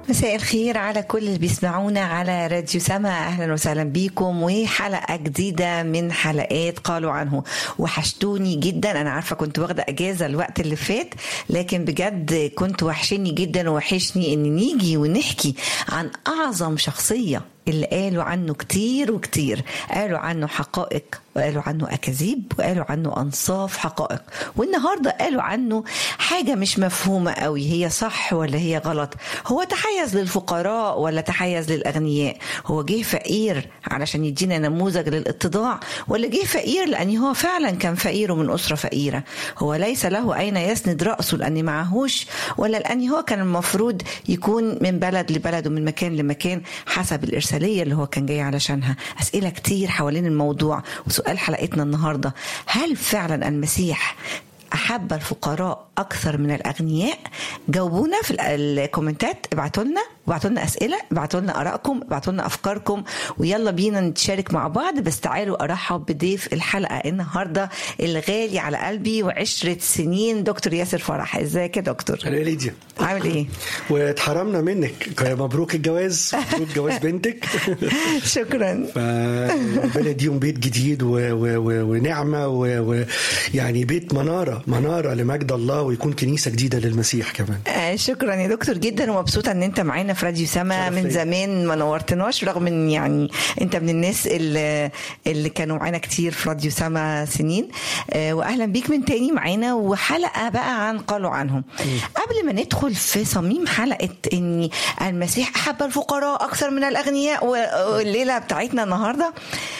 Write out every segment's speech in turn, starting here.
مساء الخير على كل اللي بيسمعونا على راديو سما اهلا وسهلا بيكم وحلقه جديده من حلقات قالوا عنه وحشتوني جدا انا عارفه كنت واخده اجازه الوقت اللي فات لكن بجد كنت وحشني جدا وحشني ان نيجي ونحكي عن اعظم شخصيه اللي قالوا عنه كتير وكتير قالوا عنه حقائق وقالوا عنه أكاذيب وقالوا عنه أنصاف حقائق والنهاردة قالوا عنه حاجة مش مفهومة قوي هي صح ولا هي غلط هو تحيز للفقراء ولا تحيز للأغنياء هو جه فقير علشان يدينا نموذج للاتضاع ولا جه فقير لأن هو فعلا كان فقير ومن أسرة فقيرة هو ليس له أين يسند رأسه لأن معهوش ولا لأن هو كان المفروض يكون من بلد لبلد ومن مكان لمكان حسب الإرسالية اللي هو كان جاي علشانها أسئلة كتير حوالين الموضوع وسؤال حلقتنا النهاردة هل فعلا المسيح أحب الفقراء أكثر من الأغنياء جاوبونا في الكومنتات ابعتوا لنا ابعتوا لنا أسئلة ابعتوا لنا آرائكم ابعتوا لنا أفكاركم ويلا بينا نتشارك مع بعض بس تعالوا أرحب بضيف الحلقة النهاردة الغالي على قلبي وعشرة سنين دكتور ياسر فرح ازيك يا دكتور انا ليديا عامل ايه واتحرمنا منك مبروك الجواز مبروك جواز بنتك شكرا فربنا يديهم بيت جديد و... و... و... ونعمه ويعني و... بيت مناره مناره لمجد الله ويكون كنيسه جديده للمسيح كمان آه شكرا يا دكتور جدا ومبسوطه ان انت معانا في راديو سما من زمان ما نورتناش رغم ان يعني انت من الناس اللي, اللي كانوا معانا كتير في راديو سما سنين آه واهلا بيك من تاني معانا وحلقه بقى عن قالوا عنهم قبل ما ندخل في صميم حلقه ان المسيح احب الفقراء اكثر من الاغنياء والليله بتاعتنا النهارده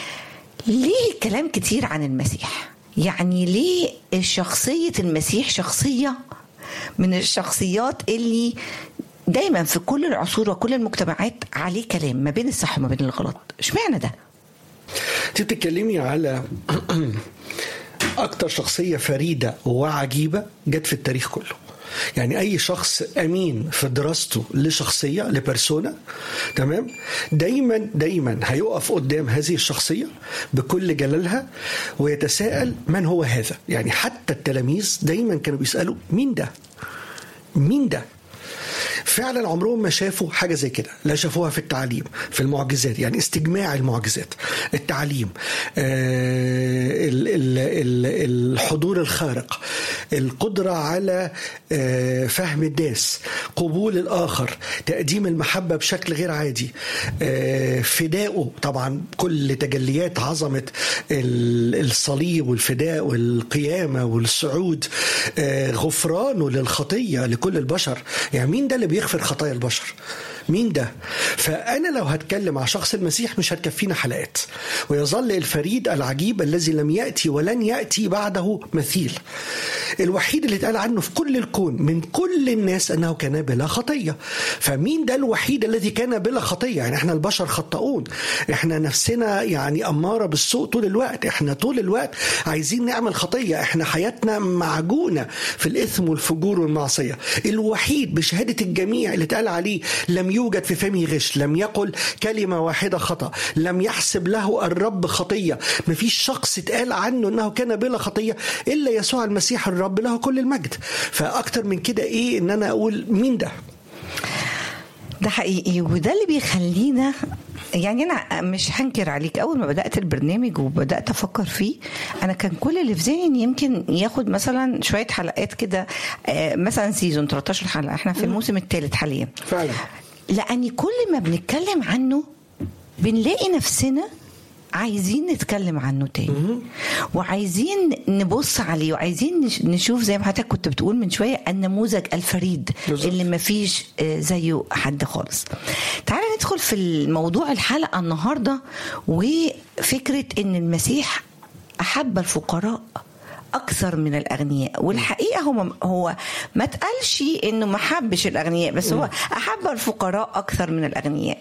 ليه كلام كتير عن المسيح يعني ليه شخصيه المسيح شخصيه من الشخصيات اللي دايما في كل العصور وكل المجتمعات عليه كلام ما بين الصح وما بين الغلط اشمعنى ده انت بتتكلمي على اكتر شخصيه فريده وعجيبه جت في التاريخ كله يعني اي شخص امين في دراسته لشخصيه لبرسونا تمام دايما دايما هيقف قدام هذه الشخصيه بكل جلالها ويتساءل من هو هذا يعني حتى التلاميذ دايما كانوا بيسالوا مين ده مين ده فعلا عمرهم ما شافوا حاجه زي كده لا شافوها في التعليم في المعجزات يعني استجماع المعجزات التعليم آه ال ال ال الحضور الخارق القدره على آه فهم الناس قبول الاخر تقديم المحبه بشكل غير عادي آه فدائه طبعا كل تجليات عظمه الصليب والفداء والقيامه والصعود آه غفرانه للخطيه لكل البشر يعني مين ده اللي بيغفر خطايا البشر مين ده فأنا لو هتكلم على شخص المسيح مش هتكفينا حلقات ويظل الفريد العجيب الذي لم يأتي ولن يأتي بعده مثيل الوحيد اللي اتقال عنه في كل الكون من كل الناس أنه كان بلا خطية فمين ده الوحيد الذي كان بلا خطية يعني احنا البشر خطاؤون احنا نفسنا يعني أمارة بالسوء طول الوقت احنا طول الوقت عايزين نعمل خطية احنا حياتنا معجونة في الإثم والفجور والمعصية الوحيد بشهادة الجميع اللي اتقال عليه لم يوجد في فمه غش لم يقل كلمة واحدة خطأ لم يحسب له الرب خطية مفيش شخص اتقال عنه أنه كان بلا خطية إلا يسوع المسيح الرب له كل المجد فأكتر من كده إيه أن أنا أقول مين ده ده حقيقي وده اللي بيخلينا يعني انا مش هنكر عليك اول ما بدات البرنامج وبدات افكر فيه انا كان كل اللي في ذهني يمكن ياخد مثلا شويه حلقات كده مثلا سيزون 13 حلقه احنا في الموسم الثالث حاليا فعلا لاني كل ما بنتكلم عنه بنلاقي نفسنا عايزين نتكلم عنه تاني وعايزين نبص عليه وعايزين نشوف زي ما حضرتك كنت بتقول من شويه النموذج الفريد بالزبط. اللي ما فيش زيه حد خالص تعالى ندخل في الموضوع الحلقه النهارده وفكره ان المسيح احب الفقراء اكثر من الاغنياء والحقيقه هو هو ما تقالش انه ما حبش الاغنياء بس هو احب الفقراء اكثر من الاغنياء